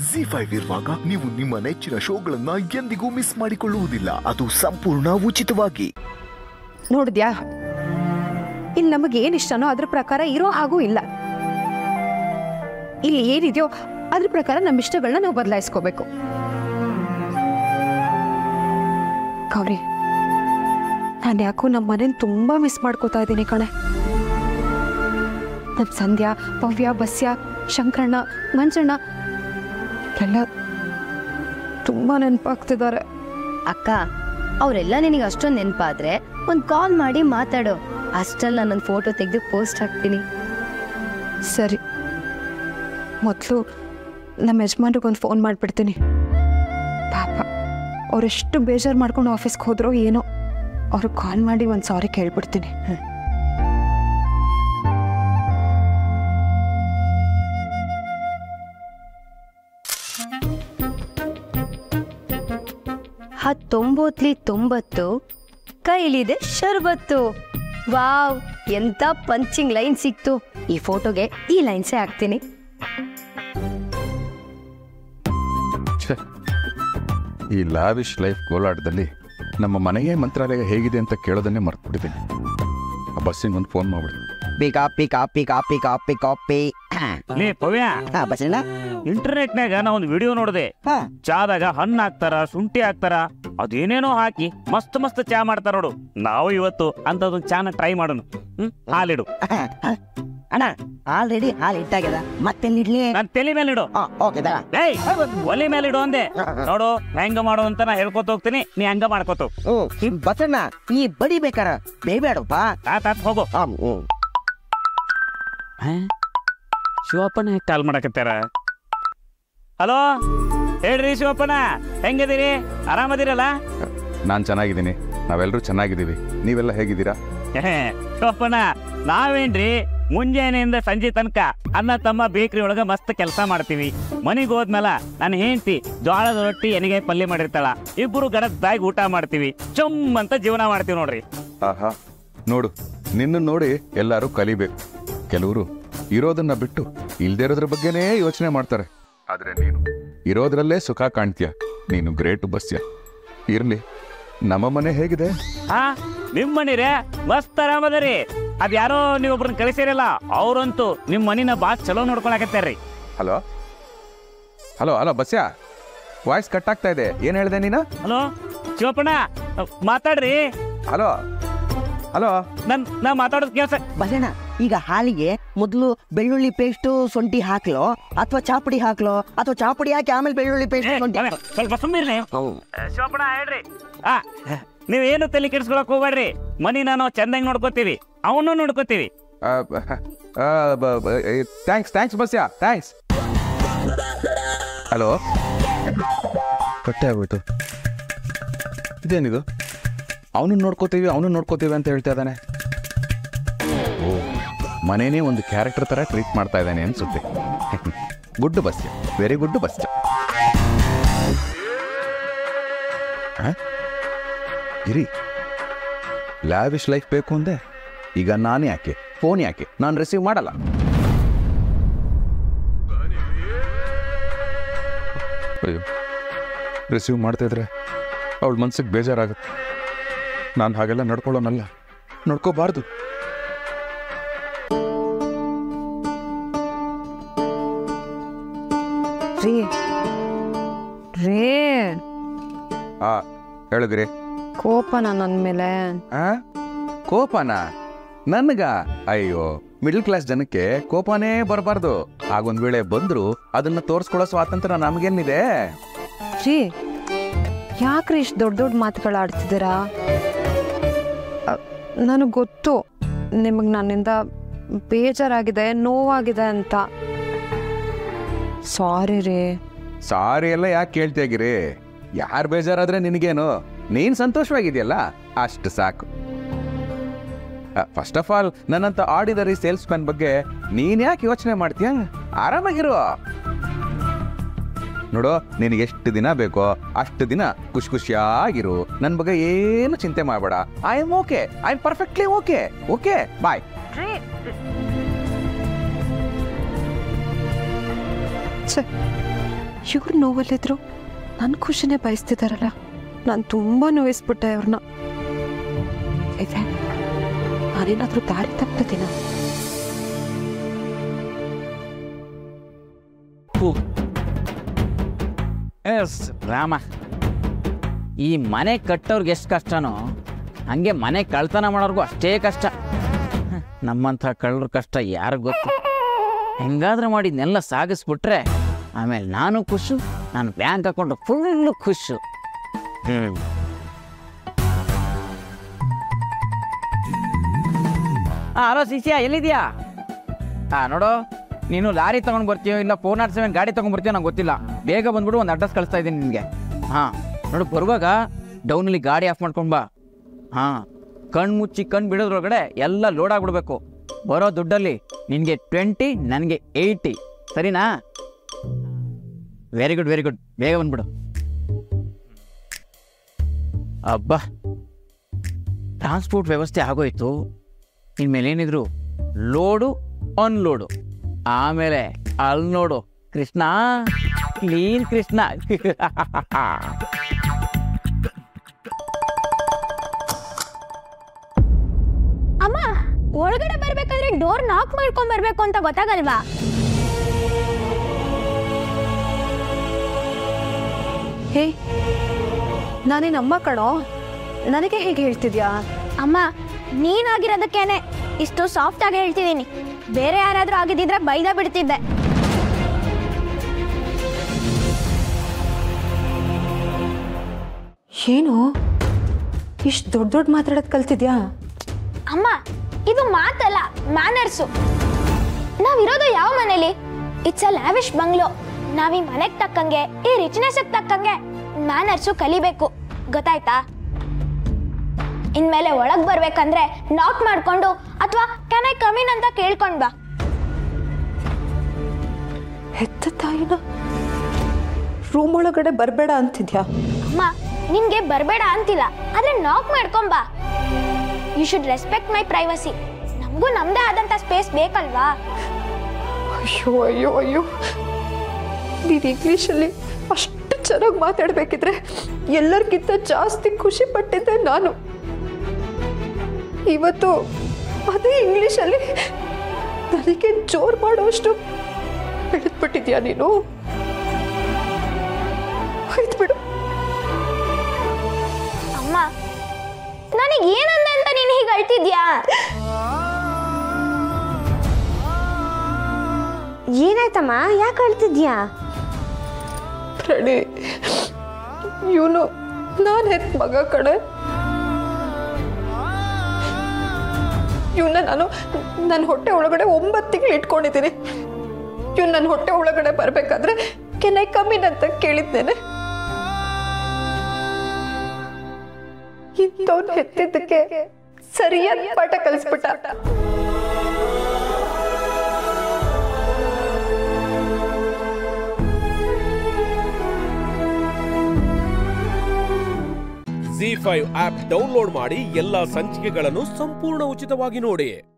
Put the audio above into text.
G five ಇರುವಾಗ ನೀವು ನಿಮ್ಮ ನೆಚ್ಚಿನ ಶೋಗಳನ್ನ ಎಂದಿಗೂ ಮಿಸ್ ಮಾಡಿಕೊಳ್ಳುವುದಿಲ್ಲ ಅದು ಸಂಪೂರ್ಣ ಉಚಿತವಾಗಿ ನೋಡಿದ್ಯಾ ಇಲ್ಲಿ ನಮಗೆ ಏನ್ ಇಷ್ಟನೋ ಅದ್ರ ಪ್ರಕಾರ ಇರೋ ಹಾಗೂ ಇಲ್ಲ ಇಲ್ಲಿ ಏನಿದೆಯೋ ಅದ್ರ ಪ್ರಕಾರ ನಮ್ಮ ಇಷ್ಟಗಳನ್ನ ನಾವು ಬದಲಾಯಿಸ್ಕೋಬೇಕು ಗೌರಿ ನಾನು ಯಾಕೋ ನಮ್ಮ ಮನೇನ ತುಂಬಾ ಮಿಸ್ ಮಾಡ್ಕೋತಾ ಇದ್ದೀನಿ ಕಣೆ ನಮ್ಮ ಸಂಧ್ಯಾ ಭವ್ಯ ಬಸ್ಯ ಶಂಕರಣ್ಣ ಮಂಜಣ್ಣ ಎಲ್ಲ ತುಂಬಾ ನೆನಪಾಗ್ತಿದ್ದಾರೆ ಅಕ್ಕ ಅವರೆಲ್ಲ ನಿನಗೆ ಅಷ್ಟೊಂದು ನೆನಪಾದ್ರೆ ಒಂದು ಕಾಲ್ ಮಾಡಿ ಮಾತಾಡು ಅಷ್ಟಲ್ಲಿ ನಾನೊಂದು ಫೋಟೋ ತೆಗೆದು ಪೋಸ್ಟ್ ಹಾಕ್ತೀನಿ ಸರಿ ಮೊದಲು ನಮ್ಮ ಯಜಮಾನ್ರಿಗೊಂದು ಫೋನ್ ಮಾಡಿಬಿಡ್ತೀನಿ ಪಾಪ ಅವರೆಷ್ಟು ಬೇಜಾರು ಮಾಡ್ಕೊಂಡು ಆಫೀಸ್ಗೆ ಹೋದ್ರೋ ಏನೋ ಅವ್ರಿಗೆ ಕಾಲ್ ಮಾಡಿ ಒಂದು ಸಾರಿ ಕೇಳ್ಬಿಡ್ತೀನಿ ಹತ್ತೊಂಬತ್ಲಿ ತೊಂಬತ್ತು ಕೈಲಿದೆ ಶರ್ಬತ್ತು ವಾವ್ ಎಂತ ಪಂಚಿಂಗ್ ಲೈನ್ ಸಿಕ್ತು ಈ ಫೋಟೋಗೆ ಈ ಲೈನ್ಸೇ ಹಾಕ್ತೀನಿ ಛೆ, ಈ ಲಾವಿಶ್ ಲೈಫ್ ಗೋಲಾಟದಲ್ಲಿ ನಮ್ಮ ಮನೆಯೇ ಮಂತ್ರಾಲಯ ಹೇಗಿದೆ ಅಂತ ಕೇಳೋದನ್ನೇ ಮರ್ತ್ಬಿಟ್ಟಿದ್ದೀನಿ ಆ ಬಸ್ಸಿಗೆ ಒಂದು ಫೋನ್ ಮಾಡ್ಬಿಡಿ ಪಿ ಕಾಪಿ ಕಾಪಿ ಕಾಪಿ ಕಾಪಿ ಕಾಪಿ ಲೇ ಪವ್ಯ ಹಾ ಬಸಣ್ಣ ಇಂಟರ್ನೆಟ್ನಾಗ ನಾ ಒಂದು ವಿಡಿಯೋ ನೋಡಿದೆ ಹಾ ಚಾದಾಗ ಹಣ್ಣು ಹಾಕ್ತಾರ ಶುಂಠಿ ಹಾಕ್ತಾರ ಅದೇನೇನೋ ಹಾಕಿ ಮಸ್ತ್ ಮಸ್ತ್ ಚಾ ಮಾಡ್ತಾರ ನೋಡು ನಾವು ಇವತ್ತು ಅಂತದೊಂದು ಚಾನ ಟ್ರೈ ಮಾಡೋಣ ಹ್ಮ್ ಹಾಲಿಡು ಅಣ್ಣ ಆಲ್ರೆಡಿ ಹಾಲು ಇಟ್ಟಾಗ್ಯದ ಮತ್ತೆಲ್ಲಿಡ್ಲಿ ನಾನ್ ತಲೆ ಮೇಲೆ ಇಡು ಹಾ ಓಕೆ ತಗ ಏಯ್ ಒಲೆ ಮೇಲೆ ಇಡು ಅಂದೆ ನೋಡು ಹೆಂಗ ಮಾಡು ಅಂತ ನಾ ಹೇಳ್ಕೊತ ಹೋಗ್ತೀನಿ ನೀ ಹಂಗ ಮಾಡ್ಕೊತ ಹೋಗು. ಹ್ಮ್ ಬಸಣ್ಣ ನೀ ಬಡಿ ಬೇಕಾರ ಬೇಬೇಡಪ್ಪ ಆತ್ ಆತ್ ಹೋಗು ಹ್ಮ್ ಹ್ಮ್ ಶಿವಪ್ಪನ ಕಾಲ್ ಮಾಡಕತ್ತಾರ ಹಲೋ ಹೇಳ್ರಿ ಶಿವಪ್ಪನ ಹೆಂಗಿದ್ದೀರಿ ಆರಾಮದಿರಲ್ಲ ನಾನು ಚೆನ್ನಾಗಿದ್ದೀನಿ ನಾವೆಲ್ಲರೂ ಚೆನ್ನಾಗಿದ್ದೀವಿ ನೀವೆಲ್ಲ ಹೇಗಿದ್ದೀರಾ ಏ, ಶಿವಪ್ಪನ ನಾವೇನ್ರಿ ಮುಂಜಾನೆಯಿಂದ ಸಂಜೆ ತನಕ ಅನ್ನ ತಮ್ಮ ಬೇಕ್ರಿ ಒಳಗ ಮಸ್ತ್ ಕೆಲಸ ಮಾಡ್ತೀವಿ ಮನಿಗ್ ಹೋದ್ಮೇಲ ನನ್ನ ಹೆಂಡತಿ ಜೋಳದ ರೊಟ್ಟಿ ಎನಿಗೆ ಪಲ್ಯ ಮಾಡಿರ್ತಾಳ ಇಬ್ರು ಗಡದ್ ಬ್ಯಾಗ್ ಊಟ ಮಾಡ್ತೀವಿ ಚುಮ್ ಅಂತ ಜೀವನ ಮಾಡ್ತೀವಿ ನೋಡ್ರಿ ಆಹಾ ನೋಡು ನಿನ್ನ ನೋಡಿ ಎಲ್ಲರೂ ಕಲಿಬೇಕು ಕೆಲವರು ಇರೋದನ್ನ ಬಿಟ್ಟು ಇಲ್ದೇ ಇರೋದ್ರ ಬಗ್ಗೆನೇ ಯೋಚನೆ ಮಾಡ್ತಾರೆ ಆದ್ರೆ ನೀನು ಇರೋದ್ರಲ್ಲೇ ಸುಖ ಕಾಣ್ತೀಯ ನೀನು ಗ್ರೇಟ್ ಬಸ್ಯ ಇರ್ಲಿ ನಮ್ಮ ಮನೆ ಹೇಗಿದೆ ಹಾ ನಿಮ್ ಮನಿರೇ ಮಸ್ತ್ ಆರಾಮದರಿ ಅದ್ ಯಾರೋ ನೀವೊಬ್ರನ್ನ ಕಳಿಸಿರಲ್ಲ ಅವ್ರಂತೂ ನಿಮ್ ಮನಿನ ಬಾ ಚಲೋ ನೋಡ್ಕೊಳಕತ್ತಾರ್ರಿ ಹಲೋ ಹಲೋ ಹಲೋ ಬಸ್ಯ ವಾಯ್ಸ್ ಕಟ್ ಆಗ್ತಾ ಇದೆ ಏನ್ ಹೇಳ್ದೆ ನೀನು ಹಲೋ ಶಿವಪ್ಪಣ್ಣ ಮಾತಾಡ್ರಿ ಹಲೋ ಹಲೋ ನನ್ ನಾ ಮಾತಾಡೋದ್ ಕೇಳ್ಸ ಬಸಣ್ಣ ಈಗ ಹಾಲಿಗೆ ಮೊದಲು ಬೆಳ್ಳುಳ್ಳಿ ಪೇಸ್ಟು ಶುಂಠಿ ಹಾಕ್ಲೋ ಅಥವಾ ಚಾಪುಡಿ ಹಾಕ್ಲೋ ಅಥವಾ ಚಾಪುಡಿ ಹಾಕಿ ಆಮೇಲೆ ಬೆಳ್ಳುಳ್ಳಿ ಪೇಸ್ಟ್ ಶುಂಠಿ ಸ್ವಲ್ಪ ಸುಮ್ಮಿರ್ರಿ ಹ್ಮ್. ಶಿವಪ್ಪಣ ಹೇಳ್ರಿ ಆ ನೀವೇನು ತಲೆ ಕೆಡಿಸ್ಕೊಳಕ್ ಹೋಗ್ಬೇಡ್ರಿ ಮನಿ ನಾನು ಚಂದಂಗ್ ನೋಡ್ಕೋತೀವಿ ಅವನು ನೋಡ್ಕೋತೀವಿ ಥ್ಯಾಂಕ್ಸ್ ಥ್ಯಾಂಕ್ಸ್ ಬಸ್ಯ ಥ್ಯಾಂಕ್ಸ್ ಹಲೋ ಕಟ್ಟೆ ಆಗೋಯ್ತು ಇದೇನಿದು ಅವನು ನೋಡ್ಕೋತೀವಿ ಅವನು ನೋಡ್ಕೋತೀವಿ ಅಂತ ಹೇಳ್ತಾ ಇದ್ದಾನೆ ಓ ಮನೇನೇ ಒಂದು ಕ್ಯಾರೆಕ್ಟರ್ ಥರ ಟ್ರೀಟ್ ಮಾಡ್ತಾ ಇದ್ದಾನೆ ಅನ್ಸುತ್ತೆ ಗುಡ್ ಬಸ್ ವೆರಿ ಗುಡ್ ಬಸ್ ಇರಿ ಲ್ಯಾವಿಶ್ ಲೈಫ್ ಬೇಕು ಅಂದೆ ಈಗ ನಾನು ಯಾಕೆ ಫೋನ್ ಯಾಕೆ ನಾನು ರಿಸೀವ್ ಮಾಡಲ್ಲ ಅಯ್ಯೋ ರಿಸೀವ್ ಮಾಡ್ತಾ ಇದ್ರೆ ಅವಳ ಮನ್ಸಿಗೆ ಬೇಜಾರಾಗುತ್ತೆ ನಾನು ಹಾಗೆಲ್ಲ ನಡ್ಕೊಳ್ಳೋನಲ್ಲ ನಡ್ಕೋಬಾರ್ದು ರೀ ರೇ ಆ ಹೇಳಿದ್ರಿ ಕೋಪನ ನನ್ನ ಮೇಲೆ ಆ ಕೋಪನ ನನ್ಗ ಅಯ್ಯೋ ಮಿಡಲ್ ಕ್ಲಾಸ್ ಜನಕ್ಕೆ ಕೋಪನೇ ಬರಬಾರ್ದು ಆಗೊಂದ್ ವೇಳೆ ಬಂದ್ರು ಅದನ್ನ ತೋರ್ಸ್ಕೊಳ್ಳೋ ಸ್ವಾತಂತ್ರ್ಯ ನಮಗೇನಿದೆ ರೀ ಯಾಕ್ರಿ ಇಷ್ಟು ದೊಡ್ಡ ದೊಡ್ಡ ಮಾತುಗಳು ಆಡ್ತಿದ್ದೀರಾ ನನಗೆ ಗೊತ್ತು ನಿಮಗೆ ನನ್ನಿಂದ ಬೇಜಾರಾಗಿದೆ ನೋವಾಗಿದೆ ಅಂತ ಸಾರಿ ರೀ ಸಾರಿ ಎಲ್ಲ ಯಾಕೆ ಕೇಳ್ತಿಯಾಗಿರಿ ಯಾರು ಬೇಜಾರಾದ್ರೆ ನಿನಗೇನು ನೀನ್ ಸಂತೋಷವಾಗಿದೆಯಲ್ಲ ಅಷ್ಟು ಸಾಕು ಫಸ್ಟ್ ಆಫ್ ಆಲ್ ನನ್ನಂತ ಆರ್ಡಿನರಿ ಸೇಲ್ಸ್ ಮ್ಯಾನ್ ಬಗ್ಗೆ ನೀನ್ ಯಾಕೆ ಯೋಚನೆ ಮಾಡ್ತೀಯ ಆರಾಮಾಗಿರು ನೋಡು ನಿನಗೆ ಎಷ್ಟು ದಿನ ಬೇಕೋ ಅಷ್ಟು ದಿನ ಖುಷಿ ಖುಷಿಯಾಗಿರು ನನ್ನ ಬಗ್ಗೆ ಏನು ಚಿಂತೆ ಮಾಡಬೇಡ I am okay I am perfectly okay okay bye ಛೆ ಇವ್ರು ನೋವಲ್ಲಿದ್ರು ನನ್ನ ಖುಷಿನೇ ಬಯಸ್ತಿದಾರಲ್ಲ ನಾನು ತುಂಬ ನೋಯಿಸ್ಬಿಟ್ಟೆ ಅವ್ರನ್ನ ಇದೆ ನಾನೇನಾದ್ರೂ ದಾರಿ ತಪ್ಪಿದ್ದೀನ ಎಸ್ ರಾಮ ಈ ಮನೆ ಕಟ್ಟೋರ್ಗೆ ಎಷ್ಟು ಕಷ್ಟನೋ ಹಂಗೆ ಮನೆ ಕಳ್ತನ ಮಾಡೋರ್ಗೂ ಅಷ್ಟೇ ಕಷ್ಟ ಹ, ನಮ್ಮಂಥ ಕಳ್ಳರ ಕಷ್ಟ ಯಾರಿಗ್ ಗೊತ್ತು ಹೆಂಗಾದ್ರೆ ಮಾಡಿ ಇದನ್ನೆಲ್ಲ ಸಾಗಿಸ್ಬಿಟ್ರೆ ಆಮೇಲೆ ನಾನು ಖುಷು ನಾನು ಬ್ಯಾಂಕ್ ಅಕೌಂಟ್ ಫುಲ್ಲು ಖುಷು ಹ್ಞೂ ಹಾಂ ಹಲೋ ಶಿಷ್ಯ ಎಲ್ಲಿದ್ಯಾ ಹಾಂ ನೋಡು ನೀನು ಲಾರಿ ತಗೊಂಡು ಬರ್ತೀಯೋ ಇಲ್ಲ ಫೋರ್ ನಾಟ್ ಸೆವೆನ್ ಗಾಡಿ ತಗೊಂಡ್ ಬರ್ತೀಯೋ ನಂಗೆ ಗೊತ್ತಿಲ್ಲ ಬೇಗ ಬಂದ್ಬಿಡು ಒಂದು ಅಡ್ರೆಸ್ ಕಳಿಸ್ತಾ ಇದ್ದೀನಿ ನಿನಗೆ ಹಾಂ ನೋಡು ಬರುವಾಗ ಡೌನಲ್ಲಿ ಗಾಡಿ ಆಫ್ ಮಾಡ್ಕೊಂಡು ಬಾ ಹಾಂ ಕಣ್ಣು ಮುಚ್ಚಿ ಕಣ್ಣು ಬಿಡೋದ್ರೊಳಗಡೆ ಎಲ್ಲ ಲೋಡ್ ಆಗ್ಬಿಡ್ಬೇಕು ಬರೋ ದುಡ್ಡಲ್ಲಿ ನಿನಗೆ ಟ್ವೆಂಟಿ ನನಗೆ ಏಯ್ಟಿ ಸರಿನಾ ವೆರಿ ಗುಡ್ ವೆರಿ ಗುಡ್ ಬೇಗ ಬಂದ್ಬಿಡು ಅಬ್ಬಾ ಟ್ರಾನ್ಸ್ಪೋರ್ಟ್ ವ್ಯವಸ್ಥೆ ಆಗೋಯ್ತು ಇನ್ಮೇಲೆ ಏನಿದ್ರು ಲೋಡು ಅನ್ಲೋಡು ಆಮೇಲೆ ಅಲ್ಲಿ ನೋಡು ಕೃಷ್ಣ ಕ್ಲೀನ್ ಕೃಷ್ಣ ಅಮ್ಮ ಒಳಗಡೆ ಬರ್ಬೇಕಾದ್ರೆ ಡೋರ್ ನಾಕ್ ಮಾಡ್ಕೊಂಡ್ ಬರ್ಬೇಕು ಅಂತ ಗೊತ್ತಾಗಲ್ವಾ ಹೇ ನಾನೇನು ಅಮ್ಮ ಕಣೋ ನನಗೆ ಹೇಗೆ ಹೇಳ್ತಿದ್ಯಾ ಅಮ್ಮ ನೀನಾಗಿರೋದಕ್ಕೇನೆ ಇಷ್ಟು ಸಾಫ್ಟ್ ಆಗಿ ಹೇಳ್ತಿದ್ದೀನಿ ಬೇರೆ ಯಾರಾದ್ರೂ ಆಗಿದ್ದಿದ್ರೆ ಬೈದ ಬಿಡ್ತಿದ್ದೆ ಏನು ಇಷ್ಟು ದೊಡ್ಡ ದೊಡ್ಡ ಮಾತಾಡೋದು ಕಲ್ತಿದ್ಯಾ ಅಮ್ಮ ಇದು ಮಾತಲ್ಲ ಮ್ಯಾನರ್ಸು ನಾವಿರೋದು ಯಾವ ಮನೇಲಿ ಇಟ್ಸ್ ಅ ಲ್ಯಾವಿಶ್ ಬಂಗ್ಲೋ ನಾವ್ ಈ ಮನೆಗ್ ತಕ್ಕಂಗೆ ಈ ರಿಚ್ನೆಸ್ ತಕ್ಕಂಗೆ ಮ್ಯಾನರ್ಸು ಕಲಿಬೇಕು ಗೊತ್ತಾಯ್ತಾ ಇನ್ಮೇಲೆ ಒಳಗ್ ಬರ್ಬೇಕಂದ್ರೆ ನಾಕ್ ಮಾಡ್ಕೊಂಡು ಅಥವಾ ಕ್ಯಾನ್ ಐ ಕಮಿನ್ ಅಂತ ಕೇಳ್ಕೊಂಡ್ ಬಾ ಹೆತ್ತ ತಾಯಿನ ರೂಮ್ ಒಳಗಡೆ ಬರಬೇಡ ಅಂತಿದ್ಯಾ ಅಮ್ಮ ನಿನ್ಗೆ ಬರ್ಬೇಡ ಅಂತಿಲ್ಲ ಆದ್ರೆ ನಾಕ್ ಮಾಡ್ಕೊಂಡ್ ಬಾ you should respect my privacy ನಮಗೂ ನಮ್ದೇ ಆದಂತ ಸ್ಪೇಸ್ ಬೇಕಲ್ವಾ ಅಯ್ಯೋ ಅಯ್ಯೋ ಅಯ್ಯೋ ನೀನು ಇಂಗ್ಲೀಷಲ್ಲಿ ಅಷ್ಟು ಚೆನ್ನಾಗಿ ಮಾತಾಡಬೇಕಿದ್ರೆ ಎಲ್ಲರಿಗಿಂತ ಜಾಸ್ತಿ ಖುಷಿ ಪಟ್ಟಿದ್ದೆ ನಾನು ಇವತ್ತು ಅದೇ ಇಂಗ್ಲೀಷಲ್ಲಿ ನನಗೆ ಜೋರ್ ಮಾಡೋಷ್ಟು ಬೆಳೆದ್ಬಿಟ್ಟಿದ್ಯಾ ನೀನು ಆಯ್ತು ಬಿಡು ಅಮ್ಮ ನನಗೆ ಏನಂದೆ ಅಂತ ನೀನು ಹೀಗೆ ಅಳ್ತಿದ್ಯಾ ಏನಾಯ್ತಮ್ಮ ಯಾಕೆ ಅಳ್ತಿದ್ಯಾ ಪ್ರಣಿ ಇವನು ನಾನು ಹೆತ್ ಮಗ ಕಡೆ ಇವನ್ನ ನಾನು ನನ್ನ ಹೊಟ್ಟೆ ಒಳಗಡೆ ಒಂಬತ್ತು ತಿಂಗಳು ಇಟ್ಕೊಂಡಿದ್ದೀನಿ ಇವ್ನು ನನ್ನ ಹೊಟ್ಟೆ ಒಳಗಡೆ ಬರಬೇಕಾದ್ರೆ ಕೆನೈ ಕಮ್ಮಿನ್ ಅಂತ ಕೇಳಿದ್ದೇನೆ ಇಂಥವ್ನು ಹೆತ್ತಿದ್ದಕ್ಕೆ ಸರಿಯಾದ ಪಾಠ ಕಲಿಸ್ಬಿಟ್ಟ ಜಿ ಫೈವ್ ಆಪ್ ಡೌನ್ಲೋಡ್ ಮಾಡಿ ಎಲ್ಲಾ ಸಂಚಿಕೆಗಳನ್ನು ಸಂಪೂರ್ಣ ಉಚಿತವಾಗಿ ನೋಡಿ